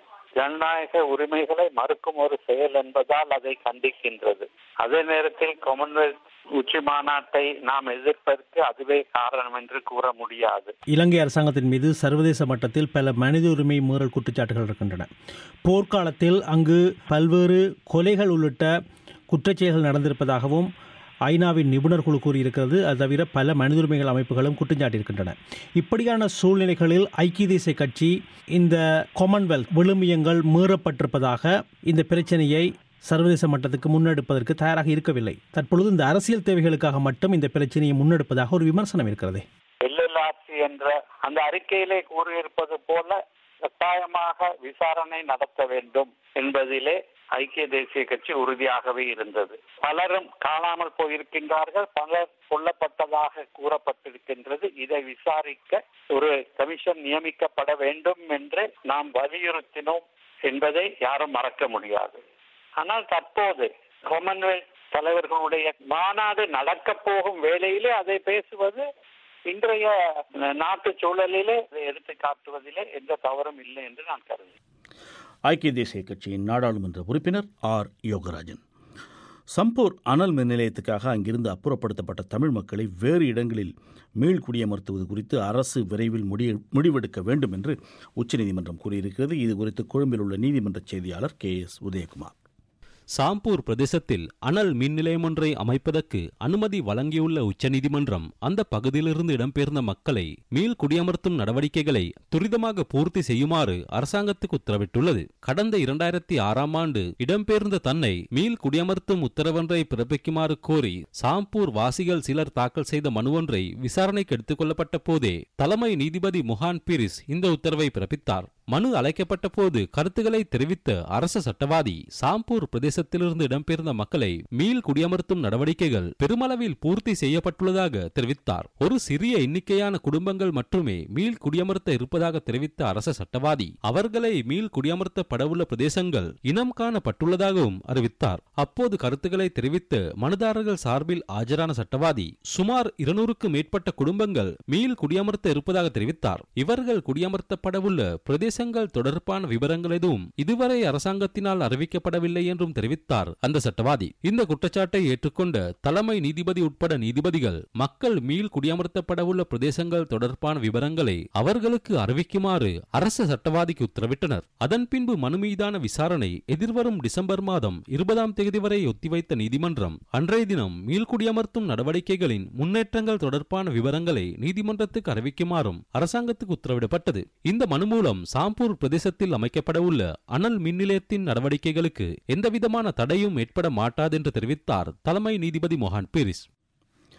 ஜனநாயக உரிமைகளை மறுக்கும் ஒரு செயல் என்பதால் அதை கண்டிக்கின்றது அதே நேரத்தில் காமன்வெல்த் உச்சி மாநாட்டை நாம் எதிர்ப்பதற்கு அதுவே காரணம் என்று கூற முடியாது இலங்கை அரசாங்கத்தின் மீது சர்வதேச மட்டத்தில் பல மனித உரிமை மீறல் குற்றச்சாட்டுகள் இருக்கின்றன போர்க்காலத்தில் அங்கு பல்வேறு கொலைகள் உள்ளிட்ட குற்றச்செயல்கள் நடந்திருப்பதாகவும் ஐநாவின் நிபுணர் குழு கூறியிருக்கிறது அது தவிர பல மனித உரிமைகள் அமைப்புகளும் குற்றஞ்சாட்டியிருக்கின்றன இப்படியான சூழ்நிலைகளில் ஐக்கிய தேசிய கட்சி இந்த காமன்வெல்த் விழுமியங்கள் மீறப்பட்டிருப்பதாக இந்த பிரச்சனையை சர்வதேச மட்டத்துக்கு முன்னெடுப்பதற்கு தயாராக இருக்கவில்லை தற்பொழுது இந்த அரசியல் தேவைகளுக்காக மட்டும் இந்த பிரச்சனையை முன்னெடுப்பதாக ஒரு விமர்சனம் இருக்கிறது எல்எல்ஆர்சி என்ற அந்த அறிக்கையிலே கூறியிருப்பது போல கட்டாயமாக விசாரணை நடத்த வேண்டும் என்பதிலே ஐக்கிய தேசிய கட்சி உறுதியாகவே இருந்தது பலரும் காணாமல் போயிருக்கின்றார்கள் பலர் கொல்லப்பட்டதாக கூறப்பட்டிருக்கின்றது இதை விசாரிக்க ஒரு கமிஷன் நியமிக்கப்பட வேண்டும் என்று நாம் வலியுறுத்தினோம் என்பதை யாரும் மறக்க முடியாது ஆனால் தற்போது காமன்வெல்த் தலைவர்களுடைய மாநாடு நடக்க போகும் வேளையிலே அதை பேசுவது இன்றைய நாட்டு சூழலிலே அதை எடுத்து காட்டுவதிலே எந்த தவறும் இல்லை என்று நான் கருதுகிறேன் ஐக்கிய தேசிய கட்சியின் நாடாளுமன்ற உறுப்பினர் ஆர் யோகராஜன் சம்பூர் அனல் மின் நிலையத்துக்காக அங்கிருந்து அப்புறப்படுத்தப்பட்ட தமிழ் மக்களை வேறு இடங்களில் மீள்குடியமர்த்துவது குறித்து அரசு விரைவில் முடி முடிவெடுக்க வேண்டும் என்று உச்சநீதிமன்றம் கூறியிருக்கிறது இது குறித்து கொழும்பில் உள்ள நீதிமன்ற செய்தியாளர் கே எஸ் உதயகுமார் சாம்பூர் பிரதேசத்தில் அனல் மின் நிலையம் ஒன்றை அமைப்பதற்கு அனுமதி வழங்கியுள்ள உச்சநீதிமன்றம் அந்த பகுதியிலிருந்து இடம்பெயர்ந்த மக்களை மீள் குடியமர்த்தும் நடவடிக்கைகளை துரிதமாக பூர்த்தி செய்யுமாறு அரசாங்கத்துக்கு உத்தரவிட்டுள்ளது கடந்த இரண்டாயிரத்தி ஆறாம் ஆண்டு இடம்பெயர்ந்த தன்னை மீள் குடியமர்த்தும் உத்தரவொன்றை பிறப்பிக்குமாறு கோரி சாம்பூர் வாசிகள் சிலர் தாக்கல் செய்த மனு ஒன்றை விசாரணைக்கு எடுத்துக் கொள்ளப்பட்ட போதே தலைமை நீதிபதி முஹான் பீரிஸ் இந்த உத்தரவை பிறப்பித்தார் மனு அழைக்கப்பட்ட போது கருத்துக்களை தெரிவித்த அரச சட்டவாதி சாம்பூர் பிரதேசத்திலிருந்து இடம்பெயர்ந்த மக்களை மீள் குடியமர்த்தும் நடவடிக்கைகள் பெருமளவில் பூர்த்தி செய்யப்பட்டுள்ளதாக தெரிவித்தார் ஒரு சிறிய எண்ணிக்கையான குடும்பங்கள் மட்டுமே மீள் குடியமர்த்த இருப்பதாக தெரிவித்த அரச சட்டவாதி அவர்களை மீள் குடியமர்த்தப்படவுள்ள பிரதேசங்கள் இனம் காணப்பட்டுள்ளதாகவும் அறிவித்தார் அப்போது கருத்துக்களை தெரிவித்த மனுதாரர்கள் சார்பில் ஆஜரான சட்டவாதி சுமார் இருநூறுக்கு மேற்பட்ட குடும்பங்கள் மீள் குடியமர்த்த இருப்பதாக தெரிவித்தார் இவர்கள் குடியமர்த்தப்படவுள்ள பிரதேச பிரதேசங்கள் தொடர்பான விவரங்கள் எதுவும் இதுவரை அரசாங்கத்தினால் அறிவிக்கப்படவில்லை என்றும் தெரிவித்தார் அந்த சட்டவாதி இந்த குற்றச்சாட்டை ஏற்றுக்கொண்ட தலைமை நீதிபதி உட்பட நீதிபதிகள் மக்கள் மீள் குடியமர்த்தப்படவுள்ள பிரதேசங்கள் தொடர்பான விவரங்களை அவர்களுக்கு அறிவிக்குமாறு அரச சட்டவாதிக்கு உத்தரவிட்டனர் அதன் பின்பு மனு மீதான விசாரணை எதிர்வரும் டிசம்பர் மாதம் இருபதாம் தேதி வரை ஒத்திவைத்த நீதிமன்றம் அன்றைய தினம் மீள்குடியமர்த்தும் நடவடிக்கைகளின் முன்னேற்றங்கள் தொடர்பான விவரங்களை நீதிமன்றத்துக்கு அறிவிக்குமாறும் அரசாங்கத்துக்கு உத்தரவிடப்பட்டது இந்த மனு மூலம் சாம்பூர் பிரதேசத்தில் அமைக்கப்படவுள்ள அனல் மின் நிலையத்தின் நடவடிக்கைகளுக்கு எந்தவிதமான தடையும் ஏற்பட மாட்டாது என்று தெரிவித்தார் தலைமை நீதிபதி மொஹான் பீரிஸ்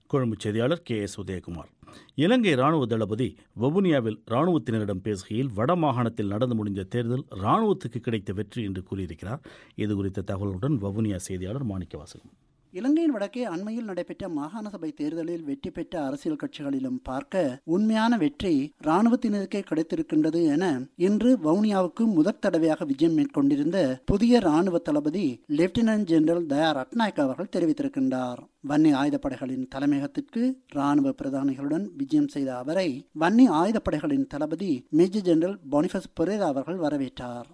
கொழும்பு செய்தியாளர் கே எஸ் உதயகுமார் இலங்கை ராணுவ தளபதி வவுனியாவில் ராணுவத்தினரிடம் பேசுகையில் வடமாகாணத்தில் நடந்து முடிந்த தேர்தல் ராணுவத்துக்கு கிடைத்த வெற்றி என்று கூறியிருக்கிறார் இது குறித்த தகவலுடன் வவுனியா செய்தியாளர் மாணிக்கவாசகம் இலங்கையின் வடக்கே அண்மையில் நடைபெற்ற மாகாண சபை தேர்தலில் வெற்றி பெற்ற அரசியல் கட்சிகளிலும் பார்க்க உண்மையான வெற்றி ராணுவத்தினருக்கே கிடைத்திருக்கின்றது என இன்று வவுனியாவுக்கு முதற் தடவையாக விஜயம் மேற்கொண்டிருந்த புதிய ராணுவ தளபதி லெப்டினன்ட் ஜெனரல் தயா ரட்நாயக் அவர்கள் தெரிவித்திருக்கின்றார் வன்னி ஆயுதப்படைகளின் தலைமையகத்திற்கு ராணுவ பிரதானிகளுடன் விஜயம் செய்த அவரை வன்னி ஆயுதப்படைகளின் தளபதி மேஜர் ஜெனரல் பொனிஃபஸ் பெரேரா அவர்கள் வரவேற்றார்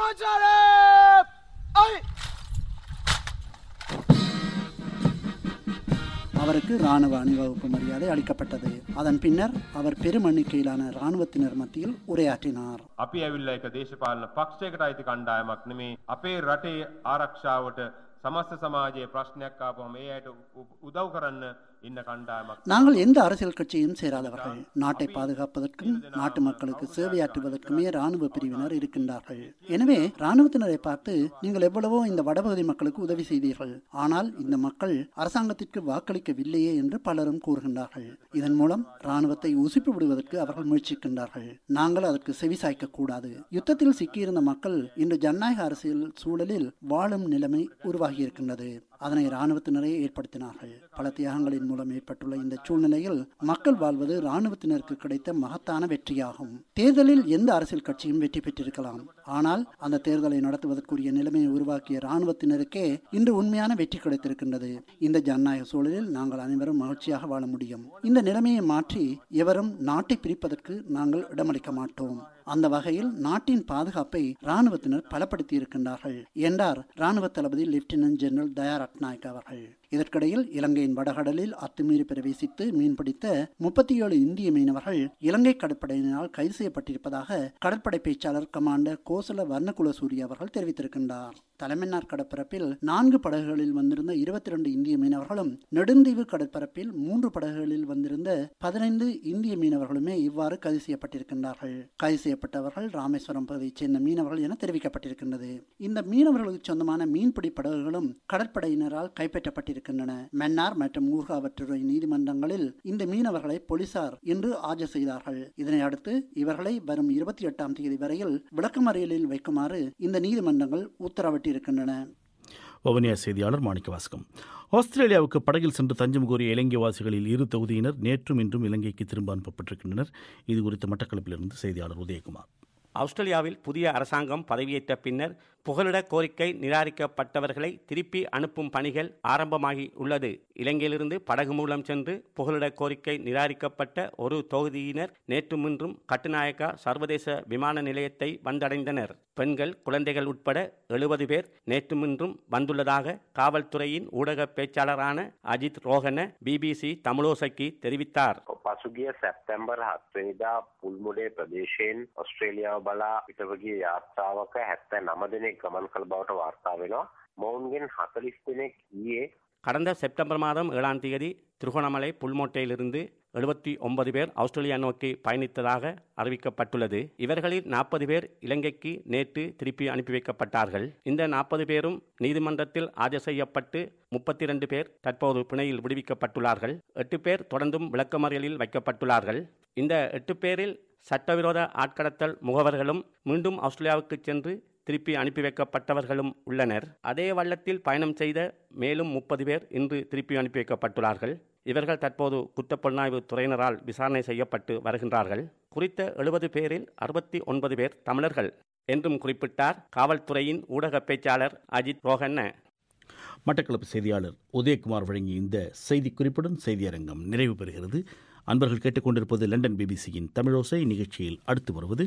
அவருக்கு ராணுவ அணிவகுப்பு மரியாதை அளிக்கப்பட்டது அதன் பின்னர் அவர் பெரும் எண்ணிக்கையிலான ராணுவத்தினர் மத்தியில் உரையாற்றினார் අපි ඇවිල්ලා එක දේශපාලන පක්ෂයකට අයිති කණ්ඩායමක් නෙමේ අපේ රටේ ආරක්ෂාවට සමස්ත සමාජයේ ප්‍රශ්නයක් ආපුවම ඒ අයට උ- උදව් කරන්න ඉන්න කණ්ඩායමක් நாங்கள் எந்த அரசியல் கட்சியும் சேராதவர்கள் நாட்டை பாதுகாப்பதற்கும் நாட்டு மக்களுக்கு சேவையாற்றுவதற்குமே ராணுவ பிரிவினர் இருக்கின்றார்கள் எனவே ராணுவத்தினரை பார்த்து நீங்கள் எவ்வளவோ இந்த வடபகுதி மக்களுக்கு உதவி செய்தீர்கள் ஆனால் இந்த மக்கள் அரசாங்கத்திற்கு வாக்களிக்கவில்லையே என்று பலரும் கூறுகின்றார்கள் இதன் மூலம் ராணுவத்தை உசுப்பி விடுவதற்கு அவர்கள் முயற்சிக்கின்றார்கள் நாங்கள் அதற்கு செவிசாய்க்க கூடாது யுத்தத்தில் சிக்கியிருந்த மக்கள் இன்று ஜனநாயக அரசியல் சூழலில் வாழும் நிலைமை உருவாகியிருக்கின்றது அதனை ராணுவத்தினரே ஏற்படுத்தினார்கள் பல தியாகங்களின் மூலம் ஏற்பட்டுள்ள இந்த சூழ்நிலையில் மக்கள் வாழ்வது ராணுவத்தினருக்கு கிடைத்த மகத்தான வெற்றியாகும் தேர்தலில் எந்த அரசியல் கட்சியும் வெற்றி பெற்றிருக்கலாம் ஆனால் அந்த தேர்தலை நடத்துவதற்குரிய நிலைமையை உருவாக்கிய ராணுவத்தினருக்கே இன்று உண்மையான வெற்றி கிடைத்திருக்கின்றது இந்த ஜனநாயக சூழலில் நாங்கள் அனைவரும் மகிழ்ச்சியாக வாழ முடியும் இந்த நிலைமையை மாற்றி எவரும் நாட்டை பிரிப்பதற்கு நாங்கள் இடமளிக்க மாட்டோம் அந்த வகையில் நாட்டின் பாதுகாப்பை ராணுவத்தினர் பலப்படுத்தி இருக்கின்றார்கள் என்றார் ராணுவ தளபதி லெப்டினன்ட் ஜெனரல் தயா ரட்நாயக் அவர்கள் இதற்கிடையில் இலங்கையின் வடகடலில் அத்துமீறி பிரவேசித்து மீன்பிடித்த முப்பத்தி ஏழு இந்திய மீனவர்கள் இலங்கை கடற்படையினரால் கைது செய்யப்பட்டிருப்பதாக கடற்படை பேச்சாளர் கமாண்டர் கோசல வர்ணகுலசூரி அவர்கள் தெரிவித்திருக்கின்றார் தலைமன்னார் கடற்பரப்பில் நான்கு படகுகளில் வந்திருந்த இருபத்தி ரெண்டு இந்திய மீனவர்களும் நெடுந்தீவு கடற்பரப்பில் மூன்று படகுகளில் வந்திருந்த பதினைந்து இந்திய மீனவர்களுமே இவ்வாறு கைது செய்யப்பட்டிருக்கின்றார்கள் கைது செய்யப்பட்டவர்கள் ராமேஸ்வரம் பகுதியைச் சேர்ந்த மீனவர்கள் என தெரிவிக்கப்பட்டிருக்கின்றது இந்த மீனவர்களுக்கு சொந்தமான மீன்பிடி படகுகளும் கடற்படையினரால் கைப்பற்றப்பட்டிருக்கின்றன மன்னார் மற்றும் ஊர்காவற்றுறை நீதிமன்றங்களில் இந்த மீனவர்களை போலீசார் இன்று ஆஜர் செய்தார்கள் இதனை அடுத்து இவர்களை வரும் இருபத்தி எட்டாம் தேதி வரையில் விளக்கமறியலில் வைக்குமாறு இந்த நீதிமன்றங்கள் உத்தரவிட்டிருக்கின்றன வவுனியா செய்தியாளர் மாணிக்கவாசகம் ஆஸ்திரேலியாவுக்கு படகில் சென்று தஞ்சம் கோரிய இலங்கைவாசிகளில் இரு தொகுதியினர் நேற்றும் இன்றும் இலங்கைக்கு திரும்ப அனுப்பப்பட்டிருக்கின்றனர் இது குறித்து மட்டக்களப்பிலிருந்து செய்தியாளர் உதயகுமார் ஆஸ்திரேலியாவில் புதிய அரசாங்கம் பதவியேற்ற பின்னர் புகலிட கோரிக்கை நிராகரிக்கப்பட்டவர்களை திருப்பி அனுப்பும் பணிகள் ஆரம்பமாகி உள்ளது இலங்கையிலிருந்து படகு மூலம் சென்று புகலிட கோரிக்கை நிராகரிக்கப்பட்ட ஒரு தொகுதியினர் நேற்று முன்றும் கட்டுநாயக்கா சர்வதேச விமான நிலையத்தை வந்தடைந்தனர் பெண்கள் குழந்தைகள் உட்பட எழுபது பேர் நேற்று முன்றும் வந்துள்ளதாக காவல்துறையின் ஊடக பேச்சாளரான அஜித் ரோஹன பிபிசி தமிழோசைக்கு தெரிவித்தார் පසුගිය සැප්තැම්බර් හත්වනිදා පුල්මුඩේ ප්‍රදේශයෙන් ඔස්ට්‍රේලියාව බලා පිටවගේ යාත්‍රාවක හැත්ත නම දෙනෙක් ගමන් කළ බවට වාර්තා වෙනවා. මොවුන්ගෙන් හතලිස් දෙනෙක් ඊයේ கடந்த செப்டம்பர் மாதம் ஏழாம் தேதி திருகோணமலை புல்மோட்டையிலிருந்து எழுபத்தி ஒன்பது பேர் ஆஸ்திரேலியா நோக்கி பயணித்ததாக அறிவிக்கப்பட்டுள்ளது இவர்களில் நாற்பது பேர் இலங்கைக்கு நேற்று திருப்பி அனுப்பி வைக்கப்பட்டார்கள் இந்த நாற்பது பேரும் நீதிமன்றத்தில் ஆஜர் செய்யப்பட்டு முப்பத்தி இரண்டு பேர் தற்போது பிணையில் விடுவிக்கப்பட்டுள்ளார்கள் எட்டு பேர் தொடர்ந்தும் விளக்கமறியலில் வைக்கப்பட்டுள்ளார்கள் இந்த எட்டு பேரில் சட்டவிரோத ஆட்கடத்தல் முகவர்களும் மீண்டும் ஆஸ்திரேலியாவுக்கு சென்று திருப்பி அனுப்பி வைக்கப்பட்டவர்களும் உள்ளனர் அதே வள்ளத்தில் பயணம் செய்த மேலும் முப்பது பேர் இன்று திருப்பி அனுப்பி வைக்கப்பட்டுள்ளார்கள் இவர்கள் தற்போது குற்றப்புலனாய்வு துறையினரால் விசாரணை செய்யப்பட்டு வருகின்றார்கள் குறித்த எழுபது பேரில் அறுபத்தி ஒன்பது பேர் தமிழர்கள் என்றும் குறிப்பிட்டார் காவல்துறையின் ஊடக பேச்சாளர் அஜித் ரோஹன்ன மட்டக்களப்பு செய்தியாளர் உதயகுமார் வழங்கிய இந்த செய்தி குறிப்புடன் செய்தியரங்கம் நிறைவு பெறுகிறது அன்பர்கள் கேட்டுக்கொண்டிருப்பது லண்டன் பிபிசியின் தமிழோசை நிகழ்ச்சியில் அடுத்து வருவது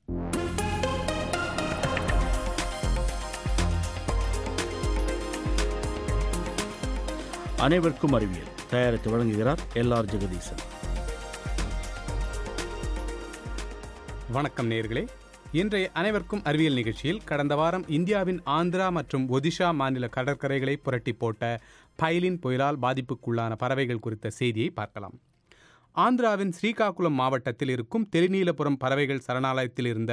அனைவருக்கும் அறிவியல் தயாரித்து வழங்குகிறார் எல் ஆர் ஜெகதீசன் வணக்கம் நேர்களே இன்றைய அனைவருக்கும் அறிவியல் நிகழ்ச்சியில் கடந்த வாரம் இந்தியாவின் ஆந்திரா மற்றும் ஒடிஷா மாநில கடற்கரைகளை புரட்டி போட்ட பைலின் புயலால் பாதிப்புக்குள்ளான பறவைகள் குறித்த செய்தியை பார்க்கலாம் ஆந்திராவின் ஸ்ரீகாகுளம் மாவட்டத்தில் இருக்கும் தெளிநீலபுரம் பறவைகள் சரணாலயத்தில் இருந்த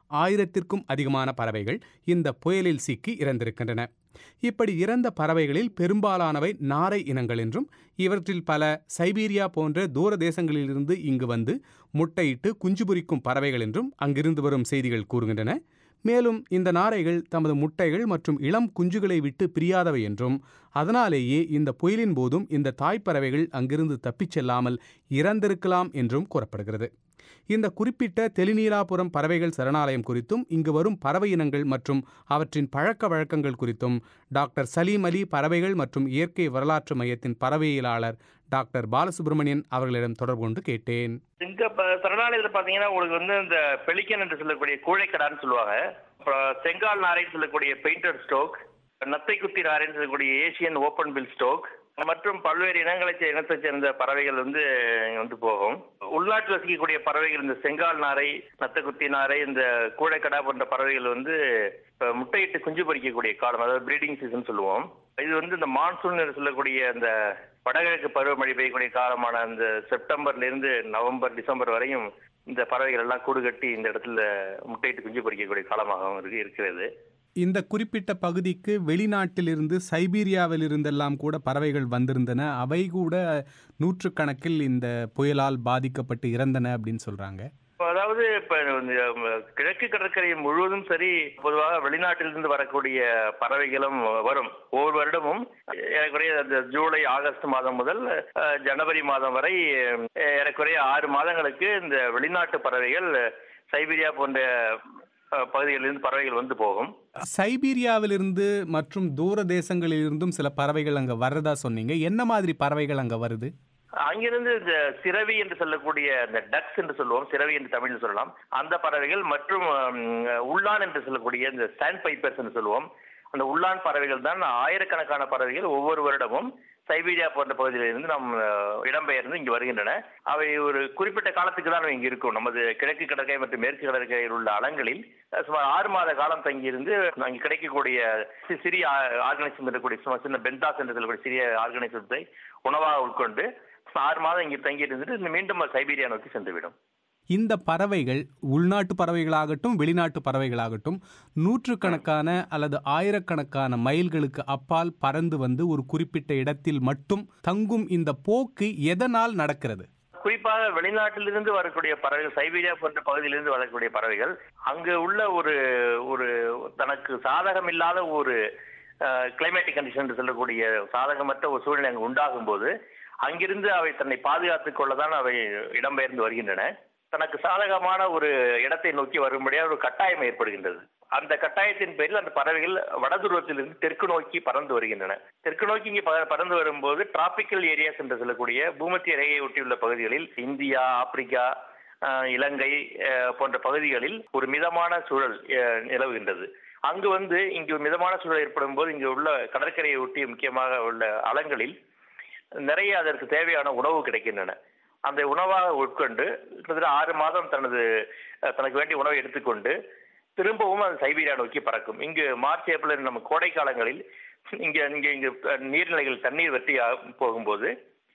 ஆயிரத்திற்கும் அதிகமான பறவைகள் இந்த புயலில் சிக்கி இறந்திருக்கின்றன இப்படி இறந்த பறவைகளில் பெரும்பாலானவை நாரை இனங்கள் என்றும் இவற்றில் பல சைபீரியா போன்ற தூர தேசங்களிலிருந்து இங்கு வந்து முட்டையிட்டு குஞ்சு பொரிக்கும் பறவைகள் என்றும் அங்கிருந்து வரும் செய்திகள் கூறுகின்றன மேலும் இந்த நாரைகள் தமது முட்டைகள் மற்றும் இளம் குஞ்சுகளை விட்டு பிரியாதவை என்றும் அதனாலேயே இந்த புயலின் போதும் இந்த தாய்ப்பறவைகள் அங்கிருந்து தப்பிச் செல்லாமல் இறந்திருக்கலாம் என்றும் கூறப்படுகிறது இந்த குறிப்பிட்ட தெளிநீலாபுரம் பறவைகள் சரணாலயம் குறித்தும் இங்கு வரும் பறவை இனங்கள் மற்றும் அவற்றின் பழக்க வழக்கங்கள் குறித்தும் டாக்டர் சலீம் அலி பறவைகள் மற்றும் இயற்கை வரலாற்று மையத்தின் பறவையியலாளர் டாக்டர் பாலசுப்ரமணியன் அவர்களிடம் தொடர்பு கொண்டு கேட்டேன் இங்க இப்ப சரணாலயத்துல பாத்தீங்கன்னா உங்களுக்கு வந்து இந்த பெலிக்கன் என்று சொல்லக்கூடிய கூழைக்கடான்னு சொல்லுவாங்க அப்புறம் செங்கால் நாரைன்னு சொல்லக்கூடிய பெயிண்டர் ஸ்டோக் நத்தை குத்தி நாரைன்னு சொல்லக்கூடிய ஏசியன் ஓப்பன் பில் ஸ்டோக் மற்றும் பல்வேறு இனங்களை சே- இனத்தைச் சேர்ந்த பறவைகள் வந்து இங்க வந்து போகும் உள்நாட்டில் வசிக்கக்கூடிய பறவைகள் இந்த செங்கால் நாரை நத்தக்குத்தி நாரை இந்த கூழைக்கடா போன்ற பறவைகள் வந்து இப்ப முட்டையிட்டு குஞ்சு பொரிக்கக்கூடிய காலம் அதாவது ப்ரீடிங் சீசன் சொல்லுவோம் இது வந்து இந்த மான்சூன் என்று சொல்லக்கூடிய அந்த வடகிழக்கு பருவமழை பெய்யக்கூடிய காலமான அந்த செப்டம்பர்ல இருந்து நவம்பர் டிசம்பர் வரையும் இந்த பறவைகள் எல்லாம் கூடு கட்டி இந்த இடத்துல முட்டையிட்டு குஞ்சு பொரிக்கக்கூடிய காலமாகவும் இருக்கு இருக்கிறது இந்த குறிப்பிட்ட பகுதிக்கு வெளிநாட்டிலிருந்து சைபீரியாவிலிருந்தெல்லாம் கூட பறவைகள் வந்திருந்தன அவை கூட நூற்றுக்கணக்கில் இந்த புயலால் பாதிக்கப்பட்டு இறந்தன அப்படின்னு சொல்றாங்க இப்ப அதாவது இப்ப இந்த, ம், கிழக்கு கடற்கரை முழுவதும் சரி பொதுவாக வெளிநாட்டிலிருந்து வரக்கூடிய பறவைகளும் வரும் ஒவ்வொரு வருடமும் ஏறக்குறைய அந்த ஜூலை ஆகஸ்ட் மாதம் முதல் அஹ், ஜனவரி மாதம் வரை அஹ், ஏறக்குறைய ஆறு மாதங்களுக்கு இந்த வெளிநாட்டு பறவைகள் சைபீரியா போன்ற அஹ், பகுதிகளிலிருந்து பறவைகள் வந்து போகும் சைபீரியாவிலிருந்து மற்றும் தூர தேசங்களிலிருந்தும் சில பறவைகள் அங்க வர்றதா சொன்னீங்க என்ன மாதிரி பறவைகள் அங்க வருது அங்கிருந்து இந்த சிறவி என்று சொல்லக்கூடிய இந்த டக்ஸ் என்று சொல்லுவோம் சிறவி என்று தமிழில் சொல்லலாம் அந்த பறவைகள் மற்றும் ம், உள்ளான் என்று சொல்லக்கூடிய இந்த சாண்ட் பைப்பர்ஸ் என்று சொல்லுவோம் அந்த உள்ளான் பறவைகள் தான் ஆயிரக்கணக்கான பறவைகள் ஒவ்வொரு வருடமும் சைபீரியா போன்ற பகுதியிலிருந்து நம் அஹ், இடம்பெயர்ந்து இங்கு வருகின்றன அவை ஒரு குறிப்பிட்ட காலத்துக்கு தான் இங்கு இருக்கும் நமது கிழக்கு கடற்கரை மற்றும் மேற்கு கடற்கரையில் உள்ள அலங்களில் அஹ், சுமார் ஆறு மாத காலம் தங்கியிருந்து அங்கு கிடைக்கக்கூடிய சி- சிறிய ஆர்கனைசம் இருக்கக்கூடிய சும்மா சின்ன பென்டாஸ் என்று சொல்லக்கூடிய சிறிய ஆர்கனைசத்தை உணவாக உட்கொண்டு ஆறு மாதம் இங்கே தங்கி இருந்துட்டு மீண்டும் அது சைபீரியா நோக்கி சென்றுவிடும் இந்த பறவைகள் உள்நாட்டு பறவைகளாகட்டும் வெளிநாட்டு பறவைகளாகட்டும் நூற்றுக்கணக்கான அல்லது ஆயிரக்கணக்கான மைல்களுக்கு அப்பால் பறந்து வந்து ஒரு குறிப்பிட்ட இடத்தில் மட்டும் தங்கும் இந்த போக்கு எதனால் நடக்கிறது குறிப்பாக வெளிநாட்டிலிருந்து வரக்கூடிய பறவைகள் சைபீரியா போன்ற பகுதியிலிருந்து வரக்கூடிய பறவைகள் அங்கு உள்ள ஒரு ஒரு தனக்கு சாதகமில்லாத ஒரு கிளைமேட்டிக் கண்டிஷன் என்று சொல்லக்கூடிய சாதகமற்ற ஒரு சூழ்நிலை அங்கு உண்டாகும் போது அங்கிருந்து அவை தன்னை பாதுகாத்துக் கொள்ளதான் அவை இடம்பெயர்ந்து வருகின்றன தனக்கு சாதகமான ஒரு இடத்தை நோக்கி வரும்படியாக ஒரு கட்டாயம் ஏற்படுகின்றது அந்த கட்டாயத்தின் பேரில் அந்த பறவைகள் வடதுருவத்திலிருந்து தெற்கு நோக்கி பறந்து வருகின்றன தெற்கு நோக்கி இங்கே ப- பறந்து வரும்போது டிராபிக்கல் ஏரியாஸ் என்று சொல்லக்கூடிய பூமத்திய ரேகையை ஒட்டியுள்ள பகுதிகளில் இந்தியா ஆப்பிரிக்கா அஹ், இலங்கை அஹ், போன்ற பகுதிகளில் ஒரு மிதமான சூழல் அஹ், நிலவுகின்றது அங்கு வந்து இங்கு மிதமான சூழல் ஏற்படும் போது இங்கு உள்ள கடற்கரையை ஒட்டிய முக்கியமாக உள்ள அலங்களில் நிறைய அதற்கு தேவையான உணவு கிடைக்கின்றன அந்த உணவாக உட்கொண்டு கிட்டத்தட்ட ஆறு மாதம் தனது அஹ், தனக்கு வேண்டிய உணவை எடுத்துக்கொண்டு திரும்பவும் அது சைபீரியா நோக்கி பறக்கும் இங்கு மார்ச் ஏப்ரல் நம்ம கோடை காலங்களில் இங்க இங்க இங்கு அஹ், நீர்நிலைகள் தண்ணீர் வற்றி ஆ- போகும்போது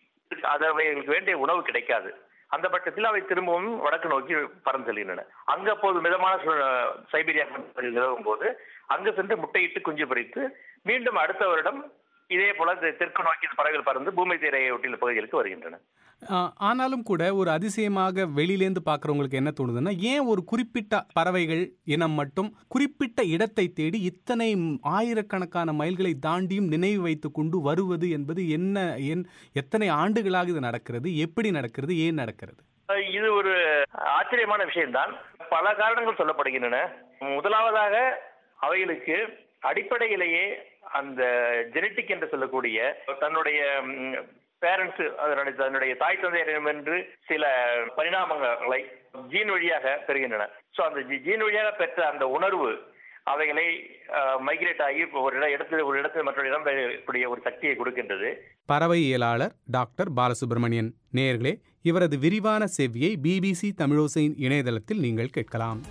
அது அவைகளுக்கு வேண்டிய உணவு கிடைக்காது அந்த பட்சத்தில் அவை திரும்பவும் வடக்கு நோக்கி பறந்து செல்கின்றன அங்க அப்போது மிதமான சூழ- சைபீரியா நிலவும் போது அங்கு சென்று முட்டையிட்டு குஞ்சு பொரித்து மீண்டும் அடுத்த வருடம் இதே போல தெ- தெற்கு நோக்கி பறவைகள் பறந்து பூமி திரையை ஒட்டியுள்ள பகுதிகளுக்கு வருகின்றன ஆ, ஆனாலும் கூட ஒரு அதிசயமாக வெளியிலேந்து பார்க்குறவங்களுக்கு என்ன தோணுதுன்னா ஏன் ஒரு குறிப்பிட்ட பறவைகள் இனம் மட்டும் குறிப்பிட்ட இடத்தை தேடி இத்தனை ம், ஆயிரக்கணக்கான மைல்களை தாண்டியும் நினைவு வைத்துக் கொண்டு வருவது என்பது என்ன என் எத்தனை ஆண்டுகளாக இது நடக்கிறது எப்படி நடக்கிறது ஏன் நடக்கிறது அஹ் இது ஒரு ஆச்சரியமான விஷயம்தான் பல காரணங்கள் சொல்லப்படுகின்றன முதலாவதாக அவைகளுக்கு அடிப்படையிலேயே அந்த ஜெனட்டிக் என்று சொல்லக்கூடிய தன்னுடைய பேரண்ட்ஸ் அதனுடைய தன்னுடைய தாய் தந்தையரிடமிருந்து சில பரிணாமங்களை ஜீன் வழியாக பெறுகின்றன ஸோ அந்த ஜீன் வழியாக பெற்ற அந்த உணர்வு அவைகளை மைக்ரேட் ஆகி ஒரு இட- இடத்துல ஒரு இடத்துல மற்றொரு இடம் பெறக்கூடிய ஒரு சக்தியை கொடுக்கின்றது பறவையியலாளர் டாக்டர் பாலசுப்ரமணியன் நேயர்களே இவரது விரிவான செவ்வியை பிபிசி தமிழோசையின் இணையதளத்தில் நீங்கள் கேட்கலாம்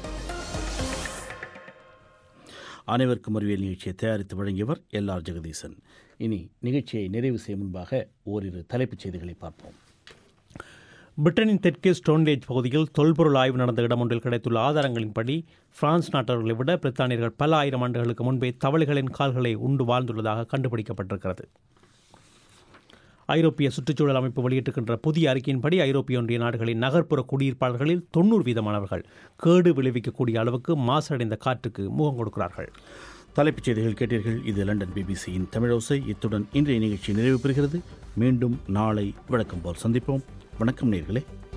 அனைவருக்கும் அறிவியல் நிகழ்ச்சியை தயாரித்து வழங்கியவர் எல் ஆர் ஜெகதீசன் இனி நிகழ்ச்சியை நிறைவு செய்யும் முன்பாக ஓரிரு தலைப்புச் செய்திகளை பார்ப்போம் பிரிட்டனின் தெற்கே ஸ்டோன்லேஜ் பகுதியில் தொல்பொருள் ஆய்வு நடந்த இடம் ஒன்றில் கிடைத்துள்ள ஆதாரங்களின்படி பிரான்ஸ் நாட்டவர்களை விட பிரித்தானியர்கள் பல ஆயிரம் ஆண்டுகளுக்கு முன்பே தவளைகளின் கால்களை உண்டு வாழ்ந்துள்ளதாக கண்டுபிடிக்கப்பட்டிருக்கிறது ஐரோப்பிய சுற்றுச்சூழல் அமைப்பு வெளியிட்டிருக்கின்ற புதிய அறிக்கையின்படி ஐரோப்பிய ஒன்றிய நாடுகளின் நகர்ப்புற குடியிருப்பாளர்களில் தொண்ணூறு வீதமானவர்கள் கேடு விளைவிக்கக்கூடிய அளவுக்கு மாசடைந்த காற்றுக்கு முகம் கொடுக்கிறார்கள் தலைப்புச் செய்திகள் கேட்டீர்கள் இது லண்டன் பிபிசியின் தமிழோசை இத்துடன் இன்றைய நிகழ்ச்சி நிறைவு பெறுகிறது மீண்டும் நாளை வழக்கம் போல் சந்திப்போம் வணக்கம் நேர்களே